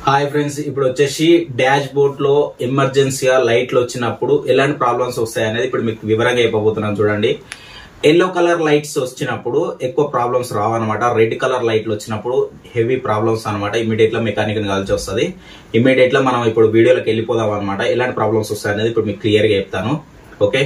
hi friends ఇప్పుడు వచ్చేసి dash dashboard లో ఎమర్జెన్సీగా లైట్లు వచ్చినప్పుడు ఎలాంటి ప్రాబ్లమ్స్ వస్తాయి అనేది ఇప్పుడు మీకు వివరంగా చెప్పబోతున్నాను చూడండి ఎల్లో కలర్ లైట్స్ వచ్చినప్పుడు ఎక్కువ ప్రాబ్లమ్స్ రావన్నమాట రెడ్ కలర్ లైట్లు వచ్చినప్పుడు హెవీ ప్రాబ్లమ్స్ అనమాట ఇమీడియట్ గా మెకానిక్ కాల్చి వస్తుంది ఇమీడియట్ గా మనం ఇప్పుడు వీడియోలోకి వెళ్ళిపోదాం అనమాట ఎలాంటి ప్రాబ్లమ్స్ వస్తాయి అనేది ఇప్పుడు మీకు క్లియర్ గా చెప్తాను okay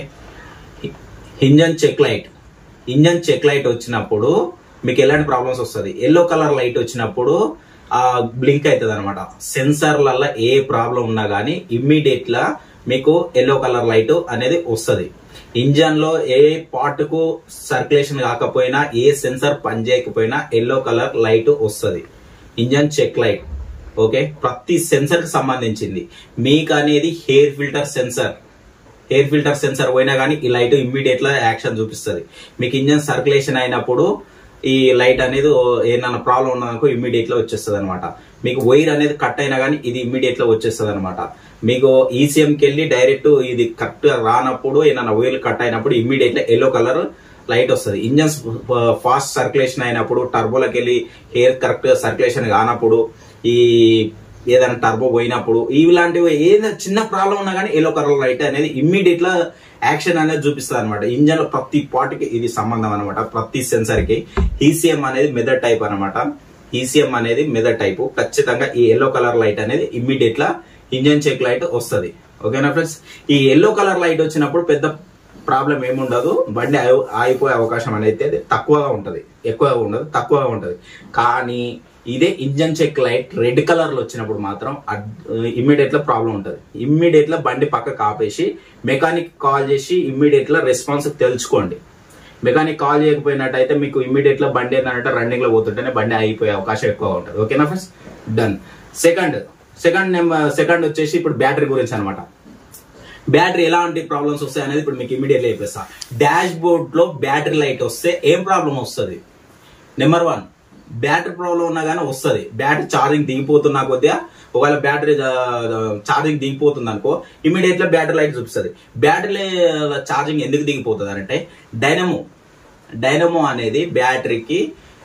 engine check light engine check light వచ్చినప్పుడు మీకు ఎలాంటి ప్రాబ్లమ్స్ వస్తుంది ఎల్లో కలర్ లైట్ వచ్చినప్పుడు ఆ బ్లింక్ అవుతుంది అనమాట సెన్సార్లలో ఏ ప్రాబ్లం ఉన్నా కానీ ఇమ్మీడియట్ గా మీకు ఎల్లో కలర్ లైట్ అనేది వస్తుంది ఇంజన్ లో ఏ పార్ట్ కు సర్క్యులేషన్ కాకపోయినా ఏ సెన్సార్ పనిచేయకపోయినా ఎల్లో కలర్ లైట్ వస్తుంది ఇంజన్ చెక్ లైట్ ఓకే ప్రతి సెన్సర్ కి సంబంధించింది మీకు అనేది air filter sensor air filter sensor పోయినా కానీ ఈ లైట్ ఇమ్మీడియట్ గా యాక్షన్ చూపిస్తుంది మీకు ఇంజన్ సర్క్యులేషన్ అయినప్పుడు ఈ లైట్ అనేది ఏదైనా ప్రాబ్లం ఉన్నదనుకో ఇమ్మీడియట్ గా వచ్చేస్తుంది అనమాట మీకు వైర్ అనేది కట్ అయినా కానీ ఇది ఇమ్మీడియట్ గా వచ్చేస్తుంది అనమాట మీకు ఈసీఎం కి వెళ్ళి డైరెక్ట్ ఇది కరెక్ట్ గా రానప్పుడు ఏదైనా వైర్ కట్ అయినప్పుడు ఇమ్మీడియట్ గా ఎల్లో కలర్ లైట్ వస్తుంది ఇంజన్స్ ఫాస్ట్ సర్క్యులేషన్ అయినప్పుడు టర్బోలకి వెళ్ళి హెయిర్ కరెక్ట్ గా సర్క్యులేషన్ కానప్పుడు ఈ ఏదైనా టర్బో పోయినప్పుడు ఇలాంటివి ఏదైనా చిన్న ప్రాబ్లం ఉన్నా కానీ ఎల్లో కలర్ లైట్ అనేది ఇమ్మీడియట్ గా యాక్షన్ అనేది చూపిస్తుంది అనమాట ఇంజన్ లో ప్రతి పార్ట్ కి ఇది సంబంధం అనమాట ప్రతి సెన్సర్ కి ఈసీఎం అనేది మెదడ్ టైప్ అనమాట ఈసీఎం అనేది మెదడ్ టైప్ ఖచ్చితంగా ఈ ఎల్లో కలర్ లైట్ అనేది ఇమ్మీడియట్ గా ఇంజన్ చెక్ లైట్ వస్తుంది ఓకేనా ఫ్రెండ్స్ ఈ ఎల్లో కలర్ లైట్ వచ్చినప్పుడు పెద్ద ప్రాబ్లం ఏముండదు బండి ఆగి- ఆగిపోయే అవకాశం అనేది తక్కువగా ఉంటది ఎక్కువగా ఉండదు తక్కువగా ఉంటది కానీ ఇదే engine check light red colour లో వచ్చినప్పుడు మాత్రం ఇమ్మీడియట్ గా ప్రాబ్లం ఉంటది ఇమ్మీడియట్ గా బండి పక్కకు ఆపేసి మెకానిక్ కాల్ చేసి ఇమ్మీడియట్ గా రెస్పాన్స్ తెలుసుకోండి మెకానిక్ కాల్ చేయకపోయినట్టయితే మీకు ఇమ్మీడియట్ గా బండి ఏంటంటే రన్నింగ్ లో పోతుంటేనే బండి ఆగిపోయే అవకాశం ఎక్కువ ఉంటుంది ఓకేనా friends done second second number second వచ్చేసి ఇప్పుడు బ్యాటరీ గురించి అనమాట బ్యాటరీ ఎలాంటి ప్రాబ్లమ్స్ వస్తాయి అనేది ఇప్పుడు మీకు ఇమీడియట్లీ చెప్పేస్తా డాష్ బోర్డ్ లో బ్యాటరీ లైట్ వస్తే ఏం ప్రాబ్లం వస్తుంది నెంబర్ వన్ బ్యాటరీ ప్రాబ్లం ఉన్నా కానీ వస్తుంది బ్యాటరీ ఛార్జింగ్ దిగిపోతున్నా కొద్దిగా ఒకవేళ బ్యాటరీ ఛార్జింగ్ దిగిపోతుంది అనుకో ఇమీడియట్ గా బ్యాటరీ లైట్ చూపిస్తుంది బ్యాటరీ ఛార్జింగ్ ఎందుకు దిగిపోతుంది అంటే డైనమో డైనమో అనేది బ్యాటరీకి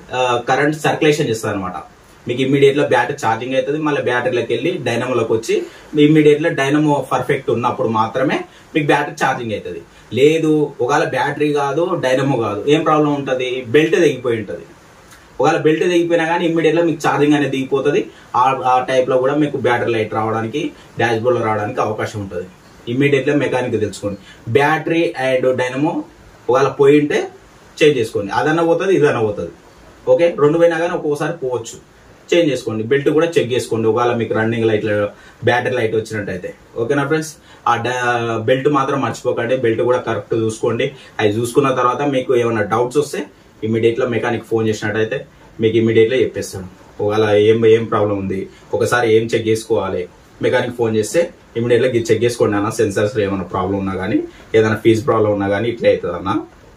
కరెంట్ సర్క్యులేషన్ చేస్తుంది అనమాట మీకు ఇమ్మీడియట్ గా బ్యాటరీ ఛార్జింగ్ అవుతుంది మళ్ళీ బ్యాటరీలోకి వెళ్ళి డైనమోలోకి వచ్చి ఇమ్మీడియట్ గా డైనమో పర్ఫెక్ట్ ఉన్నప్పుడు మాత్రమే మీకు బ్యాటరీ ఛార్జింగ్ అవుతుంది లేదు ఒకవేళ బ్యాటరీ కాదు డైనమో కాదు ఏం ప్రాబ్లం ఉంటుంది బెల్ట్ తెగిపోయి ఉంటుంది ఒకవేళ బెల్ట్ తెగిపోయినా కానీ ఇమ్మీడియట్ గా మీకు ఛార్జింగ్ అనేది దిగిపోతుంది ఆ ఆ టైప్ లో కూడా మీకు బ్యాటరీ లైట్ రావడానికి డాష్ బోర్డ్ లో రావడానికి అవకాశం ఉంటుంది ఇమ్మీడియట్ గా మెకానిక్ తెలుసుకోండి బ్యాటరీ అండ్ డైనమో ఒకవేళ పోయి ఉంటే చేంజ్ చేసుకోండి అదన్నా పోతుంది ఇదన్నా పోతుంది ఓకే రెండు పోయినా కానీ ఒక్కొక్కసారి పోవచ్చు చేంజ్ చేసుకోండి బెల్ట్ కూడా చెక్ చేసుకోండి ఒకవేళ మీకు రన్నింగ్ లైట్ బ్యాటరీ లైట్ వచ్చినట్టయితే ఓకేనా ఫ్రెండ్స్ ఆ బెల్ట్ మాత్రం మర్చిపోకండి బెల్ట్ కూడా కరెక్ట్ చూసుకోండి అది చూసుకున్న తర్వాత మీకు ఏమైనా డౌట్స్ వస్తే ఇమీడియట్ గా మెకానిక్ ఫోన్ చేసినట్టయితే మీకు ఇమీడియట్ గా చెప్పేస్తాను ఒకవేళ ఏం ఏం ప్రాబ్లం ఉంది ఒకసారి ఏం చెక్ చేసుకోవాలి మెకానిక్ ఫోన్ చేస్తే ఇమీడియట్ గా చెక్ చేసుకోండి అన్న సెన్సర్స్ ఏమైనా ప్రాబ్లం ఉన్నా కానీ ఏదైనా ఫీజు ప్రాబ్లం ఉన్నా కానీ ఇట్లా అవుతుంది అన్న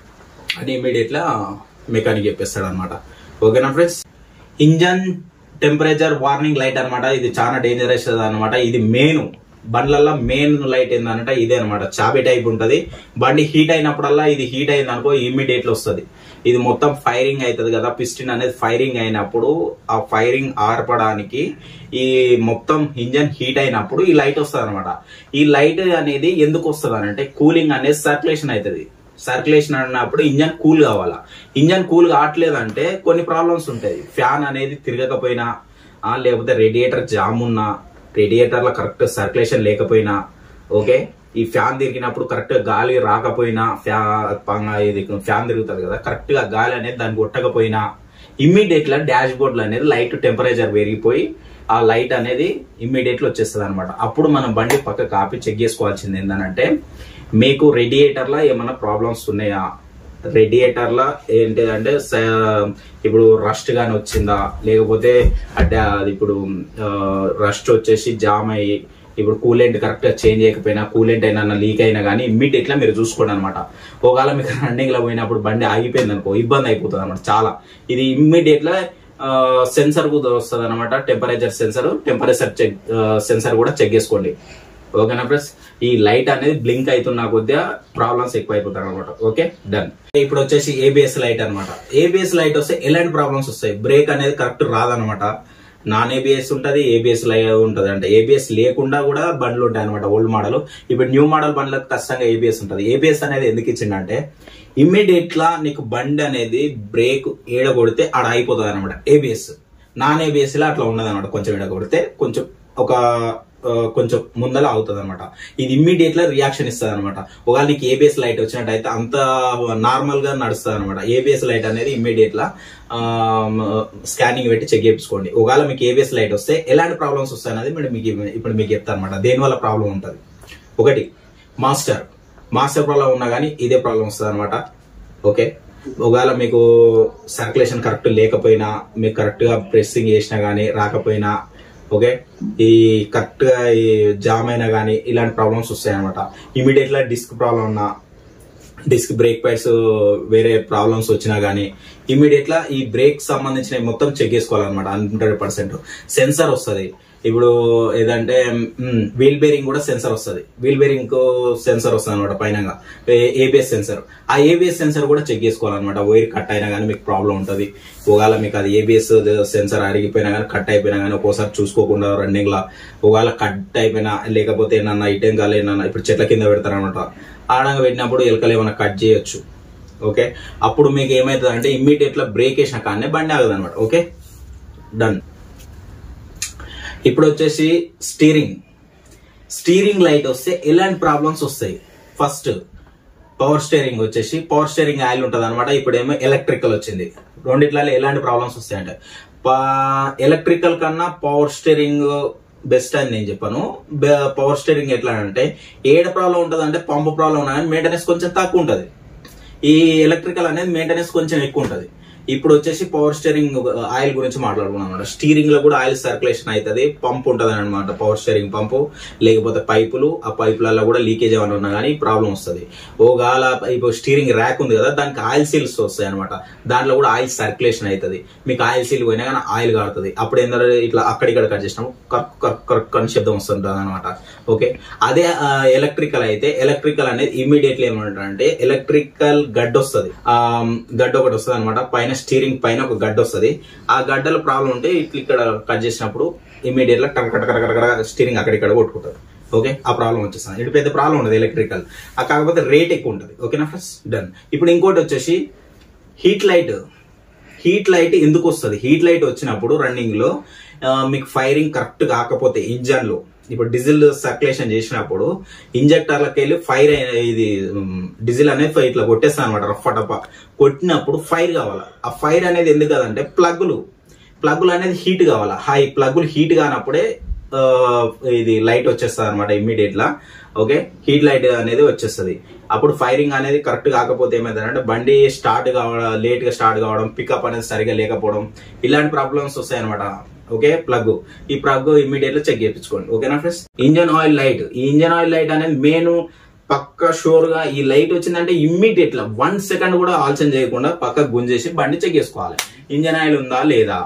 అని ఇమీడియట్ గా మెకానిక్ చెప్పేస్తాడు అనమాట ఓకేనా friends engine temperature warning light అన్నమాట ఇది చాలా డేంజరస్ అన్నమాట ఇది మెయిన్ బండ్లల్లో మెయిన్ లైట్ ఏంటంటే ఇదే అనమాట చాబీ టైప్ ఉంటది బండి హీట్ అయినప్పుడల్లా ఇది హీట్ అయింది అనుకో ఇమ్మీడియట్ వస్తుంది ఇది మొత్తం ఫైరింగ్ అవుతుంది కదా పిస్టిన్ అనేది ఫైరింగ్ అయినప్పుడు ఆ ఫైరింగ్ ఆర్పడానికి ఈ మొత్తం ఇంజన్ హీట్ అయినప్పుడు ఈ లైట్ వస్తుంది అనమాట ఈ లైట్ అనేది ఎందుకు వస్తుంది అంటే కూలింగ్ అనేది సర్క్యులేషన్ అవుతుంది సర్క్యులేషన్ అన్నప్పుడు ఇంజన్ కూల్ కావాలా ఇంజన్ కూల్ కావట్లేదంటే కొన్ని ప్రాబ్లమ్స్ ఉంటాయి ఫ్యాన్ అనేది తిరగకపోయినా ఆ, లేకపోతే రేడియేటర్ జామ్ ఉన్నా రేడియేటర్ లో కరెక్ట్ సర్క్యులేషన్ లేకపోయినా ఓకే ఈ ఫ్యాన్ తిరిగినప్పుడు కరెక్ట్ గాలి రాకపోయినా ఫ్యాన్ ఇది ఫ్యాన్ తిరుగుతుంది కదా కరెక్ట్ గా గాలి అనేది దాన్ని కొట్టకపోయినా ఇమ్మీడియట్ గా డాష్ బోర్డ్ అనేది లైట్ టెంపరేచర్ పెరిగిపోయి ఆ లైట్ అనేది ఇమ్మీడియట్ వచ్చేస్తుంది అనమాట అప్పుడు మనం బండి పక్క కాపీ చెక్ చేసుకోవాల్సింది ఏంటంటే మీకు రేడియేటర్ లో ఏమైనా ప్రాబ్లమ్స్ ఉన్నాయా రేడియేటర్ లో ఏంటిదంటే స- ఇప్పుడు రస్ట్ గాని వచ్చిందా లేకపోతే అంటే అది ఇప్పుడు రస్ట్ వచ్చేసి జామ్ అయ్యి ఇప్పుడు కూలెంట్ కరెక్ట్ గా చేంజ్ చేయకపోయినా కూలెంట్ అయినా లీక్ అయినా కానీ ఇమ్మీడియట్ గా మీరు చూసుకోండి అనమాట ఒకవేళ మీకు రన్నింగ్ లో పోయినప్పుడు బండి ఆగిపోయింది అనుకో ఇబ్బంది అయిపోతుంది అనమాట చాలా ఇది ఇమ్మీడియట్ గా సెన్సర్ కూడా వస్తుంది అనమాట temperature sensor temperature check sensor కూడా చెక్ చేసుకోండి ఓకేనా ఫ్రెండ్స్ ఈ లైట్ అనేది బ్లింక్ అవుతున్నా కొద్దిగా ప్రాబ్లమ్స్ ఎక్కువ అయిపోతాయి అనమాట ఓకే డన్ ఇప్పుడు వచ్చేసి ఏబిఎస్ లైట్ అన్నమాట ఏబిఎస్ లైట్ వస్తే ఎలాంటి ప్రాబ్లమ్స్ వస్తాయి బ్రేక్ అనేది కరెక్ట్ రాదనమాట నాన్ ఏబిఎస్ ఉంటది ఏబిఎస్ ఉంటది అంటే ఏబిఎస్ లేకుండా కూడా బండ్లు ఉంటాయి అనమాట ఓల్డ్ మోడల్ ఇప్పుడు న్యూ మోడల్ బండ్లకు ఖచ్చితంగా ఏబిఎస్ ఉంటది ఏబిఎస్ అనేది ఎందుకు ఇచ్చిండంటే ఇమ్మీడియట్ లా నీకు బండి అనేది బ్రేక్ ఏడ కొడితే ఆడ అయిపోతుంది అనమాట ఏబిఎస్ నాన్ ఏబిఎస్ లా అట్లా ఉండదు అనమాట కొంచెం ఏడ కొడితే కొంచెం ఒక ఆ, కొంచెం ముందల అవుతుంది అనమాట ఇది ఇమ్మీడియట్ గా రియాక్షన్ ఇస్తుంది అనమాట ఒకవేళ నీకు ఏబిఎస్ లైట్ వచ్చినట్టయితే అంత నార్మల్ గా నడుస్తుంది అనమాట ఏబిఎస్ లైట్ అనేది ఇమ్మీడియట్ లా స్కానింగ్ పెట్టి చెక్ చేయించుకోండి ఒకవేళ మీకు ఏబిఎస్ లైట్ వస్తే ఎలాంటి ప్రాబ్లమ్స్ వస్తాయి అనేది ఇప్పుడు మీకు ఇప్పుడు మీకు చెప్తాను అనమాట దేని వల్ల ప్రాబ్లం ఉంటుంది ఒకటి మాస్టర్ మాస్టర్ ప్రాబ్లం ఉన్నా కానీ ఇదే ప్రాబ్లం వస్తుంది అనమాట ఓకే ఒకవేళ మీకు సర్క్యులేషన్ కరెక్ట్ లేకపోయినా మీకు కరెక్ట్ గా ప్రెస్సింగ్ చేసినా గానీ రాకపోయినా ఓకే ఈ కరెక్ట్ గా ఈ జామ్ అయినా గానీ ఇలాంటి ప్రాబ్లమ్స్ వస్తాయి అనమాట ఇమీడియట్ గా డిస్క్ ప్రాబ్లం ఉన్నా డిస్క్ బ్రేక్ ప్యాడ్స్ వేరే ప్రాబ్లమ్స్ వచ్చినా గానీ ఇమీడియట్ గా ఈ బ్రేక్ సంబంధించిన మొత్తం చెక్ చేసుకోవాలన్నమాట హండ్రెడ్ పర్సెంట్ సెన్సర్ వస్తుంది ఇప్పుడు ఏదంటే వీల్ బేరింగ్ కూడా సెన్సర్ వస్తుంది వీల్ బేరింగ్ సెన్సర్ వస్తుంది అనమాట పైన ఏబిఎస్ సెన్సర్ ఆ ఏబిఎస్ సెన్సర్ కూడా చెక్ చేసుకోవాలన్నమాట వైర్ కట్ అయినా కానీ మీకు ప్రాబ్లం ఉంటుంది ఒకవేళ మీకు అది ఏబిఎస్ సెన్సర్ అరిగిపోయినా కానీ కట్ అయిపోయినా కానీ ఒక్కోసారి చూసుకోకుండా రన్నింగ్ లా ఒకవేళ కట్ అయిపోయినా లేకపోతే ఏమన్నా ఇటేం కాలే ఏమన్నా ఇప్పుడు చెట్ల కింద పెడతారనమాట ఆడంగా పెట్టినప్పుడు ఎలకలు ఏమైనా కట్ చేయొచ్చు ఓకే అప్పుడు మీకు ఏమైతుంది అంటే ఇమ్మీడియట్ గా బ్రేక్ వేసిన కానీ బండి ఆగదు అనమాట ఓకే డన్ ఇప్పుడు వచ్చేసి స్టీరింగ్ స్టీరింగ్ లైట్ వస్తే ఎలాంటి ప్రాబ్లమ్స్ వస్తాయి ఫస్ట్ పవర్ స్టీరింగ్ వచ్చేసి పవర్ స్టీరింగ్ ఆయిల్ ఉంటుంది అనమాట ఇప్పుడు ఏమో ఎలక్ట్రికల్ వచ్చింది రెండిట్లలో ఎలాంటి ప్రాబ్లమ్స్ వస్తాయంటే ఎలక్ట్రికల్ కన్నా పవర్ స్టీరింగ్ బెస్ట్ అని నేను చెప్పాను పవర్ స్టీరింగ్ ఎట్లా అంటే ఏడ ప్రాబ్లం ఉంటుంది అంటే పంపు ప్రాబ్లం ఉన్నా మెయింటెనెన్స్ కొంచెం తక్కువ ఉంటుంది ఈ ఎలక్ట్రికల్ అనేది మెయింటెనెన్స్ కొంచెం ఎక్కువ ఉంటుంది ఇప్పుడు వచ్చేసి పవర్ స్టీరింగ్ ఆయిల్ గురించి మాట్లాడుకున్నాం అనమాట స్టీరింగ్ లో కూడా ఆయిల్ సర్క్యులేషన్ అవుతుంది పంప్ ఉంటుంది అనమాట పవర్ స్టీరింగ్ పంపు లేకపోతే పైపులు ఆ పైపులలో కూడా లీకేజ్ ఏమైనా ఉన్నా కానీ ప్రాబ్లం వస్తుంది ఓ గాల ఇప్పుడు స్టీరింగ్ ర్యాక్ ఉంది కదా దానికి ఆయిల్ సీల్స్ వస్తాయి అనమాట దాంట్లో కూడా ఆయిల్ సర్క్యులేషన్ అవుతుంది మీకు ఆయిల్ సీల్ పోయినా కానీ ఆయిల్ కాడుతుంది అప్పుడు ఏంటంటే ఇట్లా అక్కడిక్కడ కట్ చేసినప్పుడు కర్క్ కర్క్ కర్క్ అని శబ్దం వస్తుంటుంది అనమాట ఓకే అదే ఎలక్ట్రికల్ అయితే ఎలక్ట్రికల్ అనేది ఇమీడియట్లీ ఏమంటారంటే ఎలక్ట్రికల్ గడ్డ వస్తుంది గడ్డ ఒకటి వస్తుంది అనమాట పైన స్టీరింగ్ పైన ఒక గడ్డ వస్తుంది ఆ గడ్డలో ప్రాబ్లం ఉంటే ఇట్లా ఇక్కడ కట్ చేసినప్పుడు ఇమీడియట్ గా కట కట కట కట కట స్టీరింగ్ అక్కడిక్కడ కొట్టుకుంటుంది ఓకే ఆ ప్రాబ్లం వచ్చేస్తుంది ఇటు పెద్ద ప్రాబ్లం ఉండదు ఎలక్ట్రికల్ ఆ కాకపోతే రేట్ ఎక్కువ ఉంటుంది ఓకేనా ఫస్ట్ డన్ ఇప్పుడు ఇంకోటి వచ్చేసి హీట్ లైట్ హీట్ లైట్ ఎందుకు వస్తుంది హీట్ లైట్ వచ్చినప్పుడు రన్నింగ్ లో ఆ, మీకు ఫైరింగ్ కరెక్ట్ కాకపోతే ఇంజన్ లో ఇప్పుడు డీజిల్ సర్క్యులేషన్ చేసినప్పుడు ఇంజెక్టర్లకు వెళ్ళి ఫైర్ ఇది ఉమ్, డీజిల్ అనేది ఫై- ఇట్లా కొట్టేస్తాను అనమాట రఫ్ టప కొట్టినప్పుడు ఫైర్ కావాలి ఆ ఫైర్ అనేది ఎందుకు కదంటే ప్లగ్లు ప్లగ్లు అనేది హీట్ కావాలా హై ప్లగ్లు హీట్ కానప్పుడే ఆ, ఇది లైట్ వచ్చేస్తుంది అనమాట ఇమ్మీడియట్ లా ఓకే హీట్ లైట్ అనేది వచ్చేస్తుంది అప్పుడు ఫైరింగ్ అనేది కరెక్ట్ కాకపోతే ఏమైందంటే బండి స్టార్ట్ కావడం లేట్ గా స్టార్ట్ కావడం పికప్ అనేది సరిగా లేకపోవడం ఇలాంటి ప్రాబ్లమ్స్ వస్తాయి అనమాట ఓకే ప్లగ్ ఈ ప్లగ్ ఇమ్మీడియట్ గా చెక్ చేయించుకోండి ఓకేనా ఫ్రెండ్స్ ఇంజన్ ఆయిల్ లైట్ ఈ ఇంజన్ ఆయిల్ లైట్ అనేది మెయిన్ పక్క షూర్ గా ఈ లైట్ వచ్చిందంటే ఇమ్మీడియట్ లా వన్ సెకండ్ కూడా ఆలోచన చేయకుండా పక్క గుంజేసి బండి చెక్ చేసుకోవాలి ఇంజన్ ఆయిల్ ఉందా లేదా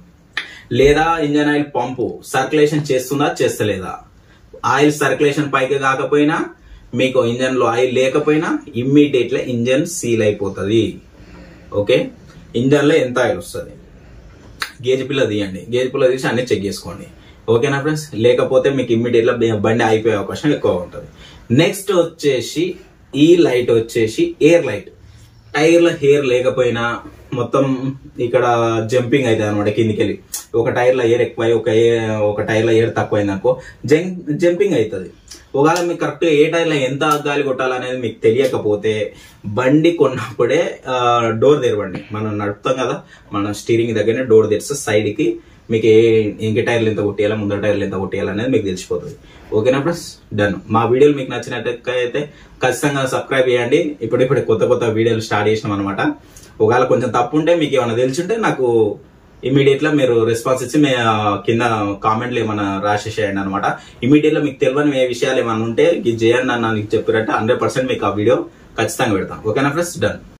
లేదా ఇంజన్ ఆయిల్ పంపు సర్క్యులేషన్ చేస్తుందా చేస్తలేదా ఆయిల్ సర్క్యులేషన్ పైకి కాకపోయినా మీకు ఇంజన్ లో ఆయిల్ లేకపోయినా ఇమ్మీడియట్ గా ఇంజన్ సీల్ అయిపోతుంది ఓకే ఇంజన్ లో ఎంత ఆయిల్ వస్తుంది గేజ్ పిల్ల తీయండి గేజ్ పిల్ల తీసి అన్ని చెక్ చేసుకోండి ఓకేనా ఫ్రెండ్స్ లేకపోతే మీకు ఇమ్మీడియట్ గా బండి అయిపోయే అవకాశం ఎక్కువ ఉంటుంది నెక్స్ట్ వచ్చేసి ఈ లైట్ వచ్చేసి ఎయిర్ లైట్ టైర్ల హెయిర్ లేకపోయినా మొత్తం ఇక్కడ జంపింగ్ అవుతుంది అనమాట కిందికి వెళ్ళి ఒక టైర్లో ఎయిర్ ఎక్కువ ఒక ఏ- ఒక టైర్లో ఎయిర్ తక్కువ అయింది అనుకో జంపింగ్ అవుతుంది ఒకవేళ మీకు కరెక్ట్ ఏ టైర్లో ఎంత గాలి కొట్టాలనేది మీకు తెలియకపోతే బండి కొన్నప్పుడే డోర్ తెరవండి మనం నడుపుతాం కదా మనం స్టీరింగ్ దగ్గరనే డోర్ తెరిస్తే side కి మీకు ఏ ఇంక టైర్లు ఎంత కొట్టేయాలా ముందర టైర్లు ఎంత కొట్టేయాలి అనేది మీకు తెలిసిపోతుంది ఓకేనా ఫ్రెండ్స్ డన్ మా వీడియోలు మీకు నచ్చినట్టయితే ఖచ్చితంగా సబ్స్క్రైబ్ చేయండి ఇప్పుడిప్పుడు కొత్త కొత్త వీడియోలు స్టార్ట్ చేసినాం అనమాట ఒకవేళ కొంచెం తప్పు ఉంటే మీకు ఏమైనా తెలిసింటే నాకు ఇమీడియట్ గా మీరు రెస్పాన్స్ ఇచ్చి మీ ఆ, కింద కామెంట్లు ఏమైనా రాసేసేయండి అనమాట ఇమీడియట్ గా మీకు తెలియని ఏ విషయాలు ఏమైనా ఉంటే ఇది చేయండి అన్న నీకు చెప్పారంటే హండ్రెడ్ పర్సెంట్ మీకు ఆ వీడియో ఖచ్చితంగా పెడతాం ఓకేనా ఫ్రెండ్స్ డన్